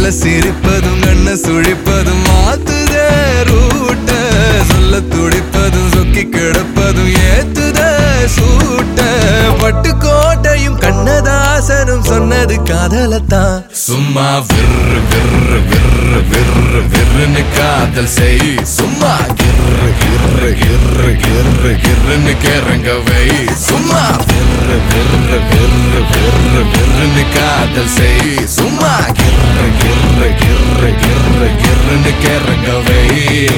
மெல்ல சிரிப்பதும் கண்ண சுழிப்பதும் மாத்துதே ரூட்ட சொல்ல துடிப்பதும் சொக்கி கிடப்பதும் ஏத்துதே சூட்ட பட்டு கோட்டையும் கண்ணதாசனும் சொன்னது காதலத்தான் சும்மா விர்ரு விர்ரு விர்ரு விர்ரு விர்ருன்னு காதல் செய் சும்மா கிர்ரு கிர்ரு கிர்ரு கிர்ரு கிர்ருன்னு கிறங்க வை சும்மா விர்ரு விர்ரு விர்ரு விர்ரு விர்ருன்னு காதல் செய் சும்மா கிர்ரு கிர்ரு கிர்ரு கிர்ரு கிர்ருன்னு கிறங்க வை